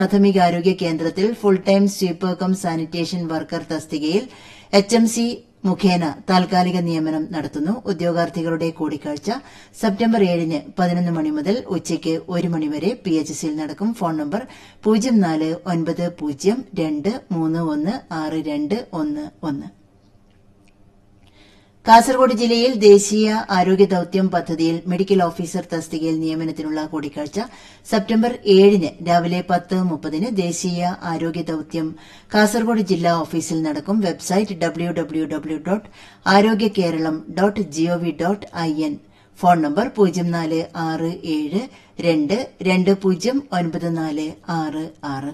പ്രാഥമികാരോഗ്യ കേന്ദ്രത്തിൽ full time sweeper cum sanitation worker തസ്തികയിൽ എച്ച് എം സി മുഖേന താൽക്കാലിക നിയമനം നടത്തുന്നു ഉദ്യോഗാർത്ഥികളുടെ കൂടിക്കാഴ്ച സെപ്റ്റംബർ ഏഴിന് പതിനൊന്ന് മണി മുതൽ ഉച്ചയ്ക്ക് ഒരു മണിവരെ പി എച്ച് സിയിൽ നടക്കും ഫോൺ നമ്പർ പൂജ്യം നാല് ഒൻപത് പൂജ്യം രണ്ട് മൂന്ന് ഒന്ന് ആറ് രണ്ട് ഒന്ന് ഒന്ന് കാസർഗോഡ് ജില്ലയിൽ ദേശീയ ആരോഗ്യ ദൌത്യം പദ്ധതിയിൽ മെഡിക്കൽ ഓഫീസർ തസ്തികയിൽ നിയമനത്തിനുള്ള കൂടിക്കാഴ്ച സെപ്റ്റംബർ ഏഴിന് രാവിലെ പത്ത് മുപ്പതിന് ദേശീയ ആരോഗ്യ ദൌത്യം കാസർഗോഡ് ജില്ലാ ഓഫീസിൽ നടക്കും website W W W dot Arogya Keralam dot G O V dot I N phone number പൂജ്യം നാല് ആറ് ഏഴ് രണ്ട് രണ്ട് പൂജ്യം ഒൻപത് നാല് ആറ് ആറ്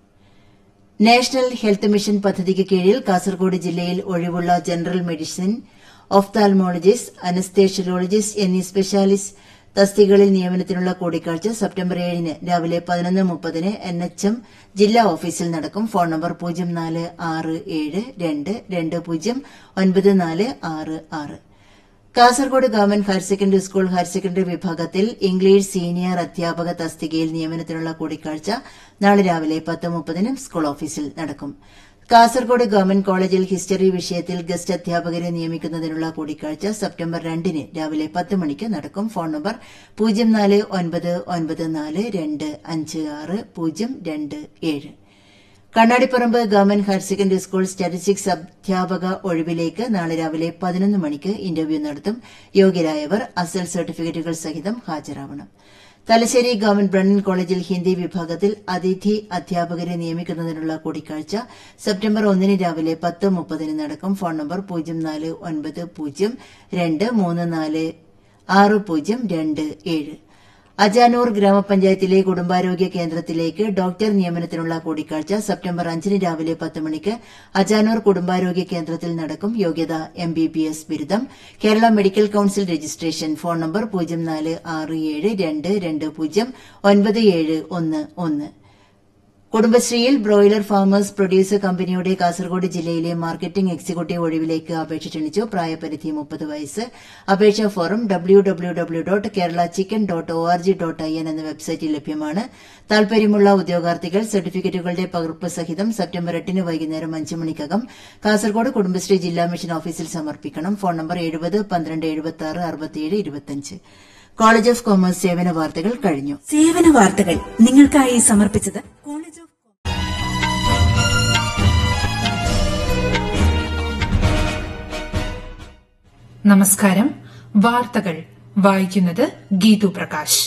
നാഷണൽ ഹെൽത്ത് മിഷൻ പദ്ധതിക്ക് കീഴിൽ കാസർഗോഡ് ജില്ലയിൽ ഒഴിവുള്ള ജനറൽ മെഡിസിൻ ഓഫ്താൽമോളജിസ്റ്റ് അനസ്തേഷ്യലോളജിസ്റ്റ് എന്നീ സ്പെഷ്യാലിസ്റ്റ് തസ്തികകളിൽ നിയമനത്തിനുള്ള കൂടിക്കാഴ്ച സെപ്റ്റംബർ ഏഴിന് രാവിലെ പതിനൊന്ന് മുപ്പതിന് എൻ എച്ച് എം ജില്ലാ ഓഫീസിൽ നടക്കും ഫോൺ നമ്പർ പൂജ്യം നാല് ആറ് ഏഴ് രണ്ട് രണ്ട് പൂജ്യം ഒൻപത് നാല് ആറ് ആറ് Kasaragod government higher secondary school higher secondary വിഭാഗത്തിൽ ഇംഗ്ലീഷ് സീനിയർ അധ്യാപക തസ്തികയിൽ നിയമനത്തിനുള്ള കൂടിക്കാഴ്ച നാളെ രാവിലെ പത്ത് മുപ്പതിന് സ്കൂൾ ഓഫീസിൽ നടക്കും കാസർഗോഡ് ഗവൺമെന്റ് കോളേജിൽ ഹിസ്റ്ററി വിഷയത്തിൽ ഗസ്റ്റ് അധ്യാപകരെ നിയമിക്കുന്നതിനുള്ള കൂടിക്കാഴ്ച സെപ്റ്റംബർ രണ്ടിന് രാവിലെ പത്ത് മണിക്ക് നടക്കും ഫോൺ നമ്പർ പൂജ്യം നാല് ഒൻപത് ഒൻപത് നാല് രണ്ട് അഞ്ച് ആറ് പൂജ്യം രണ്ട് ഏഴ് Kannadiparamba government higher secondary school statistics അധ്യാപക ഒഴിവിലേക്ക് നാളെ രാവിലെ പതിനൊന്ന് മണിക്ക് ഇന്റർവ്യൂ നടത്തും യോഗ്യരായവർ അസൽ സർട്ടിഫിക്കറ്റുകൾ സഹിതം ഹാജരാവണം തലശ്ശേരി ഗവൺമെന്റ് ബ്രണ്ണൻ കോളേജിൽ ഹിന്ദി വിഭാഗത്തിൽ അതിഥി അധ്യാപകരെ നിയമിക്കുന്നതിനുള്ള കൂടിക്കാഴ്ച സെപ്റ്റംബർ ഒന്നിന് രാവിലെ പത്ത് മുപ്പതിന് നടക്കും ഫോൺ നമ്പർ പൂജ്യം നാല് ഒൻപത് പൂജ്യം രണ്ട് മൂന്ന് നാല് ആറ് പൂജ്യം രണ്ട് ഏഴ് അജാനൂർ ഗ്രാമപഞ്ചായത്തിലെ കുടുംബാരോഗ്യ കേന്ദ്രത്തിലേക്ക് ഡോക്ടർ നിയമനത്തിനുള്ള കൂടിക്കാഴ്ച സെപ്റ്റംബർ അഞ്ചിന് രാവിലെ പത്ത് മണിക്ക് അജാനൂർ കുടുംബാരോഗ്യ കേന്ദ്രത്തിൽ നടക്കും യോഗ്യത എം ബി ബി എസ് ബിരുദം Kerala medical council registration phone number പൂജ്യം നാല് ആറ് ഏഴ് രണ്ട് രണ്ട് പൂജ്യം ഒൻപത് ഏഴ് ഒന്ന് ഒന്ന് കുടുംബശ്രീയിൽ ബ്രോയിലർ ഫാമേഴ്സ് പ്രൊഡ്യൂസർ കമ്പനിയുടെ കാസർഗോഡ് ജില്ലയിലെ മാർക്കറ്റിംഗ് എക്സിക്യൂട്ടീവ് ഒഴിവിലേക്ക് അപേക്ഷ ക്ഷണിച്ചു പ്രായപരിധി മുപ്പത് വയസ്സ് അപേക്ഷാ form W W W dot Kerala chicken dot O R G dot I N എന്ന വെബ്സൈറ്റിൽ ലഭ്യമാണ് താൽപര്യമുള്ള ഉദ്യോഗാർത്ഥികൾ സർട്ടിഫിക്കറ്റുകളുടെ പകർപ്പ് സഹിതം സെപ്റ്റംബർ എട്ടിന് വൈകുന്നേരം അഞ്ച് മണിക്കകം കാസർഗോഡ് കുടുംബശ്രീ ജില്ലാ മിഷൻ ഓഫീസിൽ സമർപ്പിക്കണം ഫോൺ നമ്പർ എഴുപത് പന്ത്രണ്ട് എഴുപത്തി ആറ് അറുപത്തിയേഴ് ഇരുപത്തിയഞ്ച് കോളേജ് ഓഫ് കോമേഴ്സ് സേവന വാർത്തകൾ കഴിഞ്ഞു സേവന വാർത്തകൾ നിങ്ങൾക്കായി സമർപ്പിച്ചത് കോളേജ് ഓഫ് നമസ്കാരം വാർത്തകൾ വായിക്കുന്നത് ഗീതു പ്രകാശ്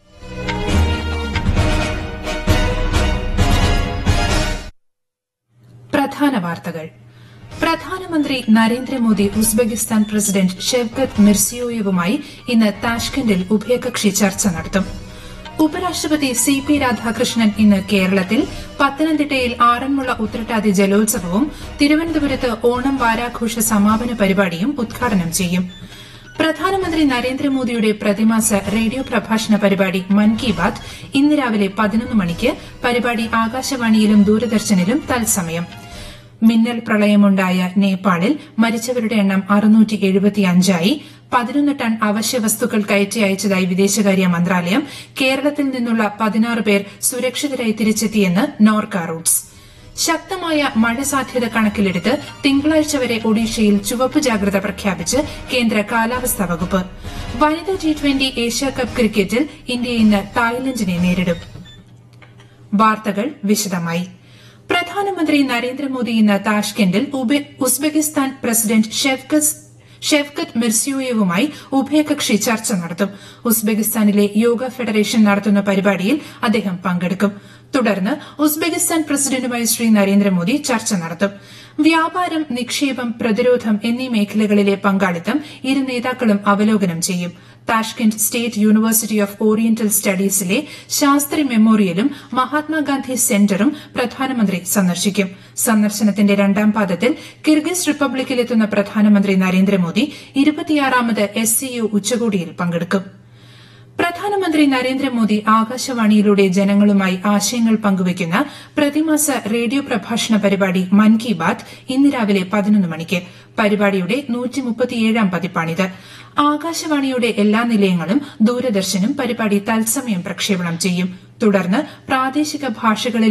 പ്രധാന വാർത്തകൾ പ്രധാനമന്ത്രി നരേന്ദ്രമോദി ഉസ്ബെക്കിസ്ഥാൻ പ്രസിഡന്റ് ഷെവ്കത്ത് മിർസിയോയേവുമായി ഇന്ന് താഷ്കന്റിൽ ഉഭയകക്ഷി ചർച്ച നടത്തും ഉപരാഷ്ട്രപതി സി പി രാധാകൃഷ്ണൻ ഇന്ന് കേരളത്തിൽ പത്തനംതിട്ടയിൽ ആറന്മുള ഉത്രട്ടാതി ജലോത്സവവും തിരുവനന്തപുരത്ത് ഓണം വാരാഘോഷ സമാപന പരിപാടിയും ഉദ്ഘാടനം ചെയ്യും പ്രധാനമന്ത്രി നരേന്ദ്രമോദിയുടെ പ്രതിമാസ റേഡിയോ പ്രഭാഷണ പരിപാടി മൻ കി ബാത് ഇന്ന് രാവിലെ പതിനൊന്ന് മണിക്ക് പരിപാടി ആകാശവാണിയിലും ദൂരദർശനിലും തത്സമയം മിന്നൽ പ്രളയമുണ്ടായ നേപ്പാളിൽ മരിച്ചവരുടെ എണ്ണം അറുന്നൂറ്റി എഴുപത്തിയഞ്ചായി പതിനൊന്ന് ടൺ അവശ്യ വസ്തുക്കൾ കയറ്റി അയച്ചതായി വിദേശകാര്യ മന്ത്രാലയം കേരളത്തിൽ നിന്നുള്ള പതിനാറ് പേർ സുരക്ഷിതരായി തിരിച്ചെത്തിയെന്ന് നോർക്ക റൂട്ട്സ് ശക്തമായ മഴ സാധ്യത കണക്കിലെടുത്ത് തിങ്കളാഴ്ച വരെ ഒഡീഷയിൽ ചുവപ്പ് ജാഗ്രത പ്രഖ്യാപിച്ച് കേന്ദ്ര കാലാവസ്ഥാ വകുപ്പ് വനിതാ ടി ട്വന്റി ഏഷ്യാകപ്പ് ക്രിക്കറ്റിൽ ഇന്ത്യ ഇന്ന് തായ്ലൻഡിനെ നേരിടും വാർത്തകൾ വിശദമായി പ്രധാനമന്ത്രി നരേന്ദ്രമോദി ഇന്ന് താഷ്കെൻഡിൽ ഉബെ- ഉസ്ബെക്കിസ്ഥാൻ പ്രസിഡന്റ് ഷെവ്കസ് ഷെവ്കത്ത് മിർസിയോയേവുമായി ഉഭയകക്ഷി ചർച്ച നടത്തും ഉസ്ബെക്കിസ്ഥാനിലെ യോഗ ഫെഡറേഷൻ നടത്തുന്ന പരിപാടിയിൽ അദ്ദേഹം പങ്കെടുക്കും തുടർന്ന് ഉസ്ബെക്കിസ്ഥാൻ പ്രസിഡന്റുമായി ശ്രീ നരേന്ദ്രമോദി ചർച്ച നടത്തും വ്യാപാരം നിക്ഷേപം പ്രതിരോധം എന്നീ മേഖലകളിലെ പങ്കാളിത്തം ഇരു നേതാക്കളും അവലോകനം ചെയ്യും Tashkent state university of oriental സ്റ്റഡീസിലെ ശാസ്ത്രി മെമ്മോറിയലും മഹാത്മാഗാന്ധി സെന്ററും പ്രധാനമന്ത്രി സന്ദർശിക്കും സന്ദർശനത്തിന്റെ രണ്ടാം പാദത്തിൽ കിർഗിസ് റിപ്പബ്ലിക്കിലെത്തുന്ന പ്രധാനമന്ത്രി നരേന്ദ്രമോദി ഇരുപത്തിയാറാമത് എസ് സിഒ ഉച്ചകോടിയിൽ പങ്കെടുക്കും പ്രധാനമന്ത്രി നരേന്ദ്രമോദി ആകാശവാണിയിലൂടെ ജനങ്ങളുമായി ആശയങ്ങൾ പങ്കുവയ്ക്കുന്ന പ്രതിമാസ റേഡിയോ പ്രഭാഷണ പരിപാടി മൻ കി ബാത് ഇന്ന് രാവിലെ പതിനൊന്ന് മണിക്ക് പരിപാടിയുടെ നൂറ്റിമുപ്പത്തിയേഴാം പതിപ്പാണിത് ആകാശവാണിയുടെ എല്ലാ നിലയങ്ങളും ദൂരദർശനും പരിപാടി തത്സമയം പ്രക്ഷേപണം ചെയ്യും തുടർന്ന് പ്രാദേശിക ഭാഷകളിൽ